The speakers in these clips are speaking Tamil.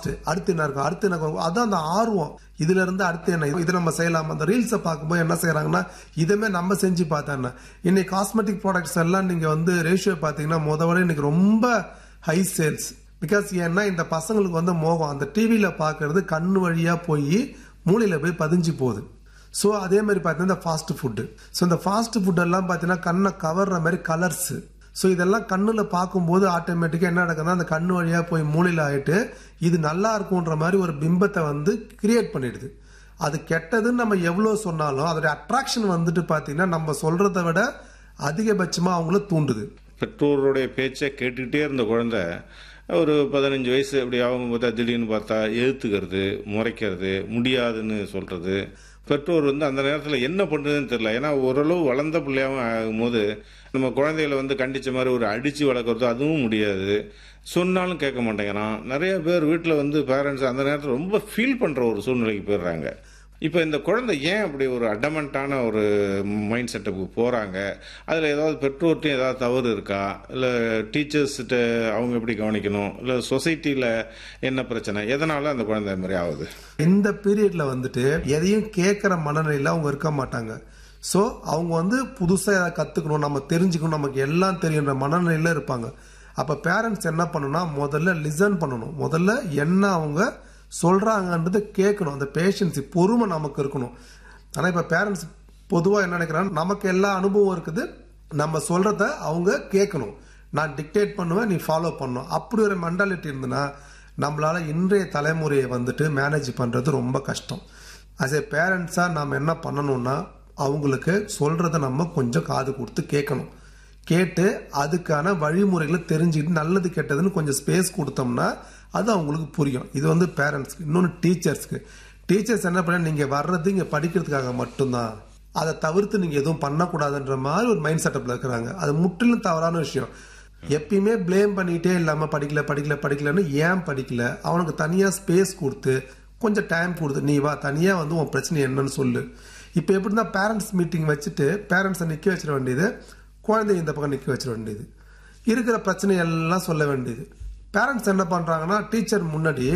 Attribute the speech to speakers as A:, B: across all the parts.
A: ஃபாஸ்ட் அடுத்து என்ன இருக்கும் அடுத்து என்ன இருக்கும் அதான் அந்த ஆர்வம் இதுல இருந்து அடுத்து என்ன இது நம்ம செய்யலாம் அந்த ரீல்ஸை பார்க்கும்போது என்ன செய்யறாங்கன்னா இதுமே நம்ம செஞ்சு பார்த்தா என்ன இன்னைக்கு காஸ்மெட்டிக் ப்ராடக்ட்ஸ் எல்லாம் நீங்க வந்து ரேஷியோ பாத்தீங்கன்னா முத விட இன்னைக்கு ரொம்ப ஹை சேல்ஸ் பிகாஸ் ஏன்னா இந்த பசங்களுக்கு வந்து மோகம் அந்த டிவியில பாக்குறது கண்ணு வழியா போய் மூளையில போய் பதிஞ்சு போகுது ஸோ அதே மாதிரி பார்த்தீங்கன்னா இந்த ஃபாஸ்ட் ஃபுட்டு ஸோ இந்த ஃபாஸ்ட் ஃபுட் எல்லாம் பார்த்தீங்கன்னா கண்ணை கவர்ற மாதிரி கலர்ஸ் ஸோ இதெல்லாம் கண்ணுல பார்க்கும்போது ஆட்டோமேட்டிக்காக என்ன நடக்குதுன்னா அந்த கண்ணு வழியா போய் மூளையில ஆயிட்டு இது நல்லா இருக்கும்ன்ற மாதிரி ஒரு பிம்பத்தை வந்து கிரியேட் பண்ணிடுது அது கெட்டதுன்னு நம்ம எவ்வளோ சொன்னாலும் அதோட அட்ராக்ஷன் வந்துட்டு பார்த்தீங்கன்னா நம்ம சொல்றதை விட அதிகபட்சமா அவங்கள தூண்டுது
B: பெற்றோருடைய பேச்சை கேட்டுக்கிட்டே இருந்த குழந்தை ஒரு பதினஞ்சு வயசு அப்படி ஆகும் பார்த்தா திடீர்னு பார்த்தா எதிர்த்துக்கிறது முறைக்கிறது முடியாதுன்னு சொல்றது பெற்றோர் வந்து அந்த நேரத்தில் என்ன பண்ணுறதுன்னு தெரியல ஏன்னா ஓரளவு வளர்ந்த பிள்ளையாவும் ஆகும்போது நம்ம குழந்தைகளை வந்து கண்டிச்ச மாதிரி ஒரு அடித்து வளர்க்குறதோ அதுவும் முடியாது சொன்னாலும் கேட்க மாட்டேங்கிறான் நிறைய பேர் வீட்டில் வந்து பேரண்ட்ஸ் அந்த நேரத்தில் ரொம்ப ஃபீல் பண்ணுற ஒரு சூழ்நிலைக்கு போயிடுறாங்க இப்போ இந்த குழந்தை ஏன் அப்படி ஒரு அடமெண்ட்டான ஒரு மைண்ட் செட்டப்புக்கு போகிறாங்க அதில் ஏதாவது பெற்றோர்ட்டையும் ஏதாவது தவறு இருக்கா இல்லை டீச்சர்ஸ்கிட்ட அவங்க எப்படி கவனிக்கணும் இல்லை சொசைட்டியில் என்ன பிரச்சனை எதனால அந்த குழந்தை இந்த மாதிரி ஆகுது
A: இந்த பீரியட்ல வந்துட்டு எதையும் கேட்கிற மனநிலையில அவங்க இருக்க மாட்டாங்க ஸோ அவங்க வந்து புதுசா ஏதாவது கத்துக்கணும் நம்ம தெரிஞ்சுக்கணும் நமக்கு எல்லாம் தெரியுன்ற மனநிலையில இருப்பாங்க அப்ப பேரண்ட்ஸ் என்ன பண்ணணும்னா முதல்ல லிசன் பண்ணணும் முதல்ல என்ன அவங்க சொல்றாங்கன்றது கேட்கணும் அந்த பேஷன்ஸ் பொறுமை நமக்கு இருக்கணும் ஆனா இப்ப பேரண்ட்ஸ் பொதுவா என்ன நினைக்கிறாங்க நமக்கு எல்லா அனுபவம் இருக்குது நம்ம சொல்றத அவங்க கேட்கணும் நான் டிக்டேட் பண்ணுவேன் நீ ஃபாலோ பண்ணணும் அப்படி ஒரு மென்டாலிட்டி இருந்ததுன்னா நம்மளால இன்றைய தலைமுறையை வந்துட்டு மேனேஜ் பண்றது ரொம்ப கஷ்டம் அஸ் ஏ பேரண்ட்ஸா நம்ம என்ன பண்ணணும்னா அவங்களுக்கு சொல்றத நம்ம கொஞ்சம் காது கொடுத்து கேட்கணும் கேட்டு அதுக்கான வழிமுறைகளை தெரிஞ்சுக்கிட்டு நல்லது கெட்டதுன்னு கொஞ்சம் ஸ்பேஸ் கொடுத்தோம்னா அது அவங்களுக்கு புரியும் இது வந்து பேரண்ட்ஸ்க்கு இன்னொன்று டீச்சர்ஸ்க்கு டீச்சர்ஸ் என்ன பண்ண நீங்க வர்றது இங்க படிக்கிறதுக்காக மட்டும்தான் அதை தவிர்த்து நீங்க எதுவும் பண்ணக்கூடாதுன்ற மாதிரி ஒரு மைண்ட் செட்டப்ல இருக்கிறாங்க அது முற்றிலும் தவறான விஷயம் எப்பயுமே ப்ளேம் பண்ணிட்டே இல்லாம படிக்கல படிக்கல படிக்கலன்னு ஏன் படிக்கல அவனுக்கு தனியா ஸ்பேஸ் கொடுத்து கொஞ்சம் டைம் கொடுத்து நீ வா தனியா வந்து உன் பிரச்சனை என்னன்னு சொல்லு இப்போ எப்படின்னா பேரண்ட்ஸ் மீட்டிங் வச்சுட்டு பேரண்ட்ஸை நிக்க வச்சிட வேண்டியது குழந்தைய இந்த பக்கம் நிக்க வச்சிட வேண்டியது இருக்கிற பிரச்சனை எல்லாம் சொல்ல வேண்டியது பேரண்ட்ஸ் என்ன பண்றாங்கன்னா டீச்சர் முன்னாடி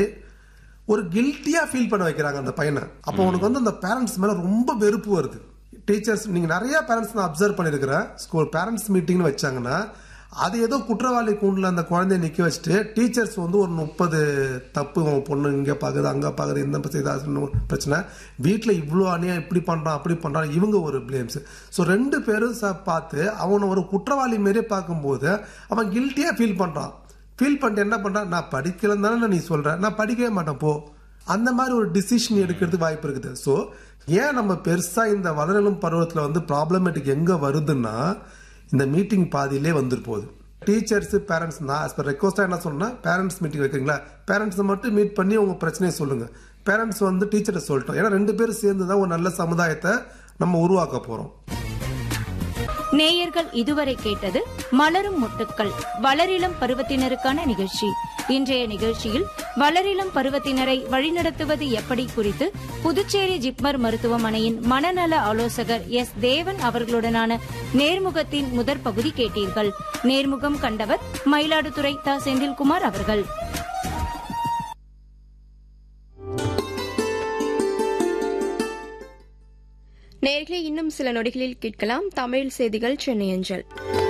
A: ஒரு கில்ட்டியா ஃபீல் பண்ண வைக்கிறாங்க அந்த பையனை அப்போ உனக்கு வந்து அந்த பேரண்ட்ஸ் மேல ரொம்ப வெறுப்பு வருது டீச்சர்ஸ் நீங்க நிறைய பேரண்ட்ஸ் நான் அப்சர்வ் பண்ணிருக்கிறேன் ஸ்கூல் பேரண்ட்ஸ் மீட்டிங்னு வச்சாங்கன்னா அது ஏதோ குற்றவாளி கூண்டில் அந்த குழந்தைய நிக்க வச்சுட்டு டீச்சர்ஸ் வந்து ஒரு முப்பது தப்பு உன் பொண்ணு இங்க பாக்குது அங்க பாக்குது இந்த பிரச்சனை பிரச்சனை வீட்டுல இவ்வளோ அணியா இப்படி பண்றான் அப்படி பண்றான் இவங்க ஒரு பிளேம்ஸ் ஸோ ரெண்டு பேரும் ச- பார்த்து அவனை ஒரு குற்றவாளி மாரியே பார்க்கும்போது அவன் கில்ட்டியா ஃபீல் பண்றான் ஃபீல் பண்ணிட்டு என்ன பண்றான் நான் படிக்கலன்னு தானே நீ சொல்ற நான் படிக்கவே மாட்டேன் போ அந்த மாதிரி ஒரு டிசிஷன் எடுக்கிறதுக்கு வாய்ப்பு இருக்குது ஸோ ஏன் நம்ம பெருசா இந்த வளரலும் பருவத்தில் வந்து ப்ராப்ளமேட்டிக் எங்க வருதுன்னா இந்த மீட்டிங் பாதியிலே வந்துட்டு போகுது டீச்சர்ஸ் பேரண்ட்ஸ் நான் as per ரெக்வஸ்டா என்ன சொன்னா பேரண்ட்ஸ் மீட்டிங் வைக்கிறீங்களா பேரண்ட்ஸை மட்டும் மீட் பண்ணி உங்க பிரச்சனையை சொல்லுங்க பேரண்ட்ஸ் வந்து டீச்சரை சொல்லிட்டோம் ஏன்னா ரெண்டு பேரும் சேர்ந்து தான் ஒரு நல்ல சமுதாயத்தை நம்ம உருவாக்க போறோம்
C: நேயர்கள் இதுவரை கேட்டது மலரும் முட்டுக்கள் வளரிளம் பருவத்தினருக்கான நிகழ்ச்சி இன்றைய நிகழ்ச்சியில் வளரிளம் பருவத்தினரை வழிநடத்துவது எப்படி குறித்து புதுச்சேரி ஜிப்மர் மருத்துவமனையின் மனநல ஆலோசகர் எஸ் தேவன் அவர்களுடனான நேர்முகத்தின் முதற் பகுதி கேட்டீர்கள் நேர்முகம் கண்டவர் மயிலாடுதுறை த செந்தில்குமார் அவர்கள்
D: நேர்களே இன்னும் சில நொடிகளில் கேட்கலாம் தமிழ் செய்திகள் சென்னை அஞ்சல்